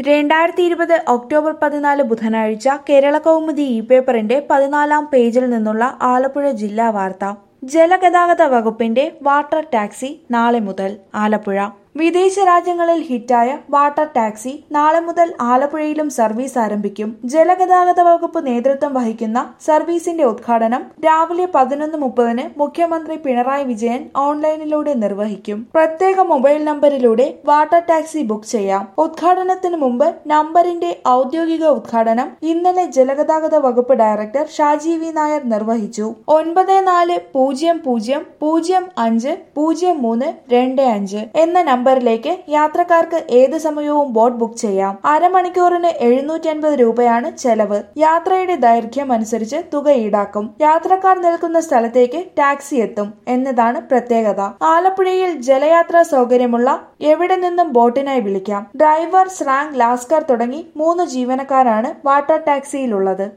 രണ്ടായിരത്തി ഇരുപത് ഒക്ടോബർ പതിനാല് ബുധനാഴ്ച കേരള കൗമുദി ഇ പേപ്പറിന്റെ പതിനാലാം പേജിൽ നിന്നുള്ള ആലപ്പുഴ ജില്ലാ വാർത്ത ജലഗതാഗത വകുപ്പിന്റെ വാട്ടർ ടാക്സി നാളെ മുതൽ ആലപ്പുഴ വിദേശ രാജ്യങ്ങളിൽ ഹിറ്റായ വാട്ടർ ടാക്സി നാളെ മുതൽ ആലപ്പുഴയിലും സർവീസ് ആരംഭിക്കും ജലഗതാഗത വകുപ്പ് നേതൃത്വം വഹിക്കുന്ന സർവീസിന്റെ ഉദ്ഘാടനം രാവിലെ പതിനൊന്ന് മുപ്പതിന് മുഖ്യമന്ത്രി പിണറായി വിജയൻ ഓൺലൈനിലൂടെ നിർവഹിക്കും പ്രത്യേക മൊബൈൽ നമ്പറിലൂടെ വാട്ടർ ടാക്സി ബുക്ക് ചെയ്യാം ഉദ്ഘാടനത്തിന് മുമ്പ് നമ്പറിന്റെ ഔദ്യോഗിക ഉദ്ഘാടനം ഇന്നലെ ജലഗതാഗത വകുപ്പ് ഡയറക്ടർ ഷാജി വി നായർ നിർവഹിച്ചു ഒൻപത് നാല് പൂജ്യം പൂജ്യം പൂജ്യം അഞ്ച് പൂജ്യം മൂന്ന് രണ്ട് അഞ്ച് എന്ന നമ്പറിലേക്ക് യാത്രക്കാർക്ക് ഏത് സമയവും ബോട്ട് ബുക്ക് ചെയ്യാം അരമണിക്കൂറിന് എഴുന്നൂറ്റി അൻപത് രൂപയാണ് ചെലവ് യാത്രയുടെ ദൈർഘ്യം അനുസരിച്ച് തുക ഈടാക്കും യാത്രക്കാർ നിൽക്കുന്ന സ്ഥലത്തേക്ക് ടാക്സി എത്തും എന്നതാണ് പ്രത്യേകത ആലപ്പുഴയിൽ ജലയാത്രാ സൗകര്യമുള്ള എവിടെ നിന്നും ബോട്ടിനായി വിളിക്കാം ഡ്രൈവർ സ്രാങ് ലാസ്കർ തുടങ്ങി മൂന്ന് ജീവനക്കാരാണ് വാട്ടർ ടാക്സിയിലുള്ളത്